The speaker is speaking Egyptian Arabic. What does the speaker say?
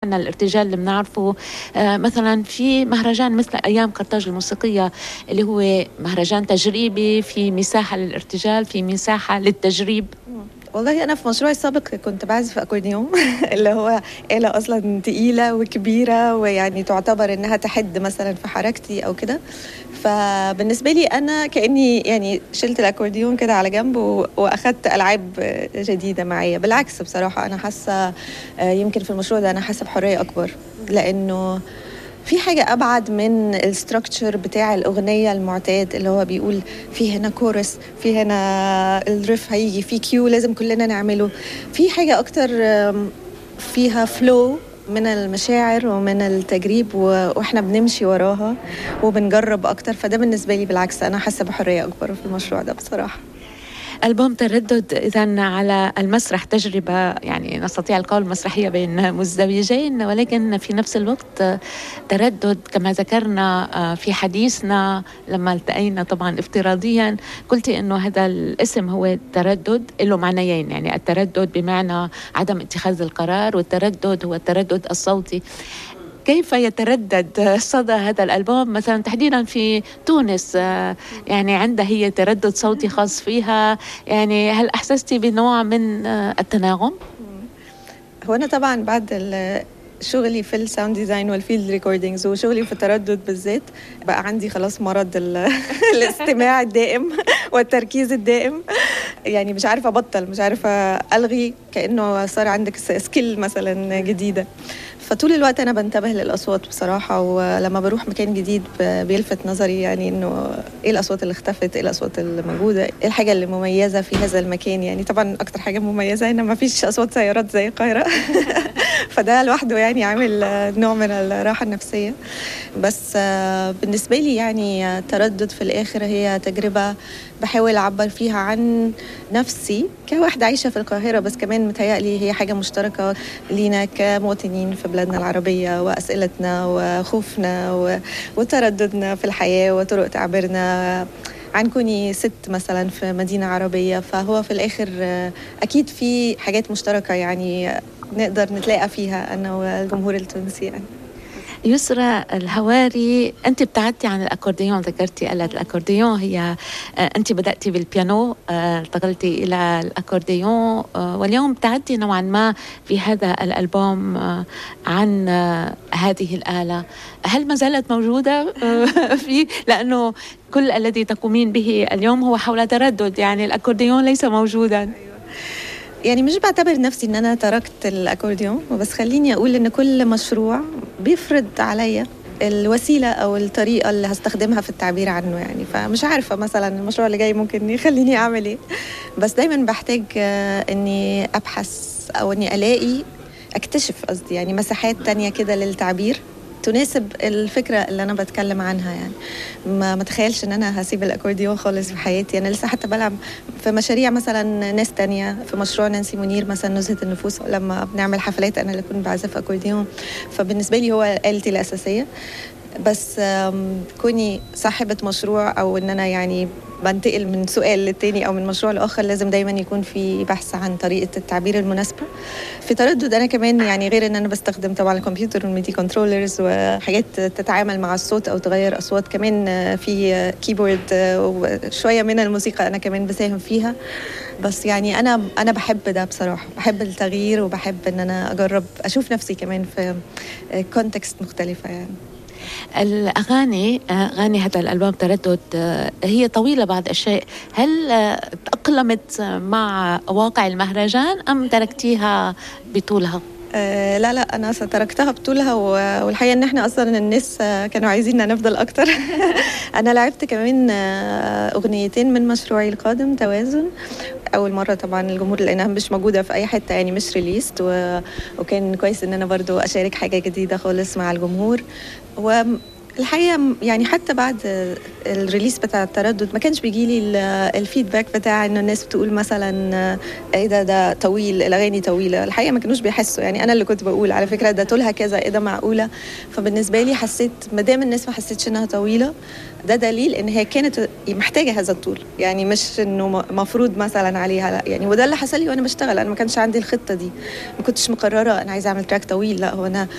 نوعنا الارتجال اللي بنعرفه آه مثلا في مهرجان مثل ايام قرطاج الموسيقيه اللي هو مهرجان تجريبي في مساحه للارتجال في مساحه للتجريب والله انا في مشروعي السابق كنت بعزف اكورديون اللي هو آلة اصلا تقيله وكبيره ويعني تعتبر انها تحد مثلا في حركتي او كده فبالنسبه لي انا كاني يعني شلت الاكورديون كده على جنب واخدت العاب جديده معايا بالعكس بصراحه انا حاسه يمكن في المشروع ده انا حاسه بحريه اكبر لانه في حاجة أبعد من الستركتشر بتاع الأغنية المعتاد اللي هو بيقول في هنا كورس في هنا الريف هيجي في كيو لازم كلنا نعمله في حاجة أكتر فيها فلو من المشاعر ومن التجريب واحنا بنمشي وراها وبنجرب اكتر فده بالنسبه لي بالعكس انا حاسه بحريه اكبر في المشروع ده بصراحه ألبوم تردد إذا على المسرح تجربة يعني نستطيع القول مسرحية بين مزدوجين ولكن في نفس الوقت تردد كما ذكرنا في حديثنا لما التقينا طبعا افتراضيا قلت أنه هذا الاسم هو تردد له معنيين يعني التردد بمعنى عدم اتخاذ القرار والتردد هو التردد الصوتي كيف يتردد صدى هذا الألبوم مثلا تحديدا في تونس يعني عندها هي تردد صوتي خاص فيها يعني هل أحسستي بنوع من التناغم؟ هو أنا طبعا بعد شغلي في الساوند ديزاين والفيلد ريكوردينجز وشغلي في التردد بالذات بقى عندي خلاص مرض الاستماع الدائم والتركيز الدائم يعني مش عارفه ابطل مش عارفه الغي كانه صار عندك سكيل مثلا جديده فطول الوقت انا بنتبه للاصوات بصراحه ولما بروح مكان جديد بيلفت نظري يعني انه ايه الاصوات اللي اختفت ايه الاصوات اللي موجوده ايه الحاجه اللي مميزه في هذا المكان يعني طبعا اكتر حاجه مميزه ان ما فيش اصوات سيارات زي القاهره فده لوحده يعني عامل نوع من الراحه النفسيه بس بالنسبه لي يعني تردد في الاخر هي تجربه بحاول اعبر فيها عن نفسي كواحده عايشه في القاهره بس كمان متهيألي هي حاجه مشتركه لينا كمواطنين في بلادنا العربيه واسئلتنا وخوفنا وترددنا في الحياه وطرق تعبيرنا عن كوني ست مثلا في مدينه عربيه فهو في الاخر اكيد في حاجات مشتركه يعني نقدر نتلاقى فيها انا والجمهور التونسي يعني يسرى الهواري انت ابتعدتي عن الاكورديون ذكرتي آلة الاكورديون هي انت بداتي بالبيانو انتقلتي الى الاكورديون واليوم ابتعدتي نوعا ما في هذا الالبوم عن هذه الاله هل ما زالت موجوده في لانه كل الذي تقومين به اليوم هو حول تردد يعني الاكورديون ليس موجودا يعني مش بعتبر نفسي ان انا تركت الاكورديون بس خليني اقول ان كل مشروع بيفرض عليا الوسيلة أو الطريقة اللي هستخدمها في التعبير عنه يعني فمش عارفة مثلا المشروع اللي جاي ممكن يخليني أعمل إيه بس دايما بحتاج إني أبحث أو إني ألاقي أكتشف قصدي يعني مساحات تانية كده للتعبير تناسب الفكرة اللي أنا بتكلم عنها يعني ما متخيلش إن أنا هسيب الأكورديون خالص في حياتي أنا لسه حتى بلعب في مشاريع مثلا ناس تانية في مشروع نانسي منير مثلا نزهة النفوس لما بنعمل حفلات أنا اللي كنت بعزف أكورديون فبالنسبة لي هو آلتي الأساسية بس كوني صاحبة مشروع أو إن أنا يعني بنتقل من سؤال للتاني او من مشروع لاخر لازم دايما يكون في بحث عن طريقه التعبير المناسبه في تردد انا كمان يعني غير ان انا بستخدم طبعا الكمبيوتر والميدي كنترولرز وحاجات تتعامل مع الصوت او تغير اصوات كمان في كيبورد وشويه من الموسيقى انا كمان بساهم فيها بس يعني انا انا بحب ده بصراحه بحب التغيير وبحب ان انا اجرب اشوف نفسي كمان في كونتكست مختلفه يعني الأغاني أغاني هذا الألبوم تردد هي طويلة بعض الشيء هل تأقلمت مع واقع المهرجان أم تركتيها بطولها؟ آه لا لا انا تركتها بطولها والحقيقه ان احنا اصلا الناس كانوا عايزيننا نفضل اكتر انا لعبت كمان اغنيتين من مشروعي القادم توازن اول مره طبعا الجمهور لانها مش موجوده في اي حته يعني مش ريليست وكان كويس ان انا برضو اشارك حاجه جديده خالص مع الجمهور و الحقيقه يعني حتى بعد الريليس بتاع التردد ما كانش بيجي لي الفيدباك بتاع انه الناس بتقول مثلا ايه ده ده طويل الاغاني طويله الحقيقه ما كانوش بيحسوا يعني انا اللي كنت بقول على فكره ده طولها كذا ايه ده معقوله فبالنسبه لي حسيت ما دام الناس ما حسيتش انها طويله ده دليل ان هي كانت محتاجه هذا الطول يعني مش انه مفروض مثلا عليها لا يعني وده اللي حصل لي وانا بشتغل انا ما كانش عندي الخطه دي ما كنتش مقرره انا عايزه اعمل تراك طويل لا هو انا